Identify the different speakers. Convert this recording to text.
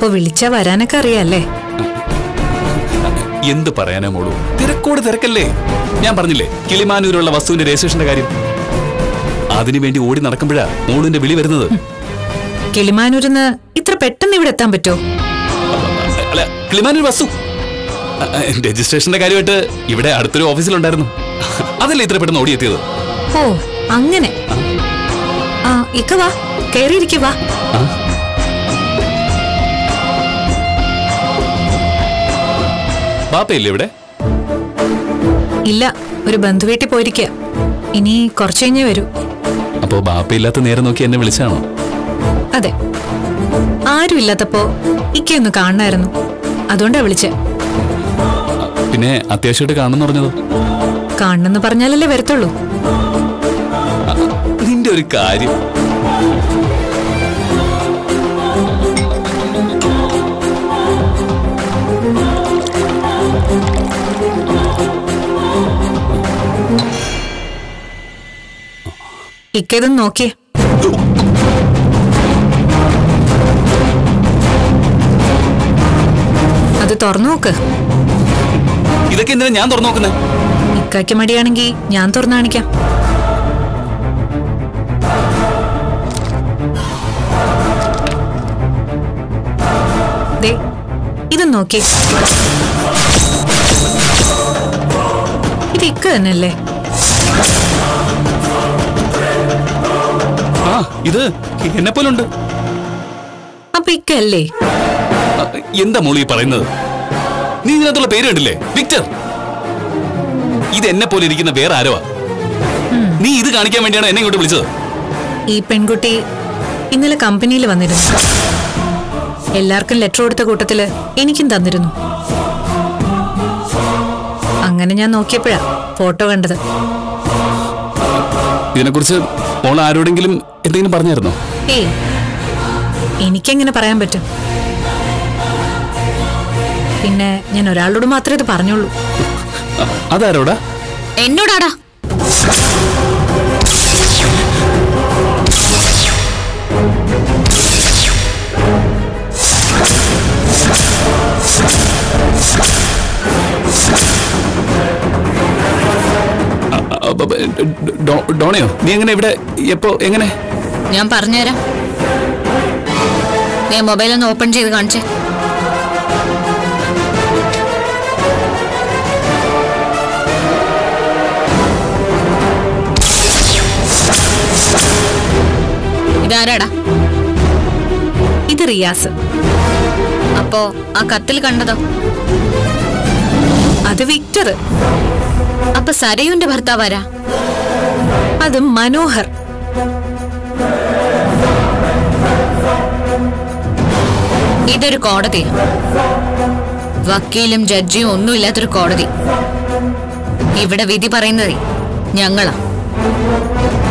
Speaker 1: അപ്പൊ വിളിച്ചാ വരാനൊക്കെ അറിയാല്ലേ
Speaker 2: എന്ത് പറയാനാ മോളൂ തിരക്കോട് തിരക്കല്ലേ ഞാൻ പറഞ്ഞില്ലേ കിളിമാനൂരുള്ള വസ്തുവിന്റെ രജിസ്ട്രേഷന്റെ കാര്യം അതിനു വേണ്ടി ഓടി നടക്കുമ്പോഴാ മോളുവിന്റെ വിളി വരുന്നത്
Speaker 1: കിളിമാനൂരിന്ന് ഇത്ര പെട്ടെന്ന് ഇവിടെ എത്താൻ പറ്റോ
Speaker 2: അല്ല കിളിമാനൂർ വസ്തു അ, അ, രജിസ്ട്രേഷന്റെ കാര്യമായിട്ട് ഇവിടെ അടുത്തൊരു ഓഫീസിലുണ്ടായിരുന്നു അതല്ലേ ഇത്ര പെട്ടെന്ന് ഓടിയെത്തിയത്
Speaker 1: ഓ അങ്ങനെ ആ ഇക്ക വാ കേറിയിരിക്ക വാ
Speaker 2: ബാപ്പയില്ലേ ഇവിടെ
Speaker 1: ഇല്ല ഒരു ബന്ധുവീട്ടിൽ പോയിരിക്കുക ഇനി കുറച്ചു കഴിഞ്ഞേ വരൂ
Speaker 2: അപ്പോ ബാപ്പയില്ലാത്ത നേരം നോക്കി എന്നെ വിളിച്ചാണോ
Speaker 1: അതെ ആരും ഇല്ലാത്തപ്പോ ഇക്കയൊന്ന് കാണണമായിരുന്നു അതുകൊണ്ടാ വിളിച്ചെ
Speaker 2: അ, പിന്നെ അത്യാവശ്യമായിട്ട് കാണുന്നു പറഞ്ഞതോ
Speaker 1: കാണണമെന്ന് പറഞ്ഞാലല്ലേ വരത്തുള്ളൂ
Speaker 2: അ, നിന്റെ ഒരു കാര്യം
Speaker 1: ഇക്ക ഇതൊന്ന് നോക്കിയേ അത് തുറന്നു നോക്ക്
Speaker 2: ഇതൊക്കെ എന്തിനാ ഞാൻ തുറന്നു നോക്കുന്നത്
Speaker 1: ഇക്കായ്ക്ക് മടിയാണെങ്കി ഞാൻ തുറന്നു കാണിക്കാം ദേ ഇത് നോക്കി ഇത് ഇക്ക തന്നെയല്ലേ
Speaker 2: ആ ഇത് എന്നെ പോലുണ്ട്
Speaker 1: അപ്പൊ ഇക്ക അല്ലേ
Speaker 2: അ, എന്താ മോളി ഈ പറയുന്നത് നീ ഇതിനകത്തുള്ള പേര് കണ്ടില്ലേ വിക്ടർ ഇത് എന്നെ പോലെ ഇരിക്കുന്ന വേറെ ആരോ നീ ഇത് കാണിക്കാൻ വേണ്ടിയാണ് എന്നെ ഇങ്ങോട്ട് വിളിച്ചത്
Speaker 1: ഈ പെൺകുട്ടി ഇന്നലെ കമ്പനിയിൽ വന്നിരുന്നു എല്ലാവർക്കും ലെറ്റർ കൊടുത്ത കൂട്ടത്തില് എനിക്കും തന്നിരുന്നു അങ്ങനെ ഞാൻ നോക്കിയപ്പോഴാ ഫോട്ടോ കണ്ടത്
Speaker 2: ഇതിനെക്കുറിച്ച് മോൾ ആരോടെങ്കിലും എന്തെങ്കിലും പറഞ്ഞായിരുന്നോ
Speaker 1: ഏയ് എനിക്കെങ്ങനെ പറയാൻ പറ്റും പിന്നെ ഞാൻ ഒരാളോട് മാത്രമേ ഇത് പറഞ്ഞുള്ളൂ
Speaker 2: അ, അതാരോടാ
Speaker 3: എന്നോടാടാ
Speaker 2: അ, അ, ബ, ബ, ഡോ- ഡോണയോ നീ എങ്ങനെ ഇവിടെ എപ്പോ എങ്ങനെ
Speaker 3: ഞാൻ പറഞ്ഞുതരാം നീ മൊബൈൽ ഒന്ന് ഓപ്പൺ ചെയ്ത് കാണിച്ചേ ഇതാരാടാ
Speaker 1: ഇത് റിയാസ്
Speaker 3: അപ്പോ ആ കത്തിൽ കണ്ടതോ
Speaker 1: അത് വിക്ടർ
Speaker 3: അപ്പൊ സരയുന്റെ ഭർത്താവാരാ
Speaker 1: അത് മനോഹർ
Speaker 3: ഇതൊരു കോടതിയാ വക്കീലും ജഡ്ജിയും ഒന്നുമില്ലാത്തൊരു കോടതി ഇവിടെ വിധി പറയുന്നതേ ഞങ്ങളാ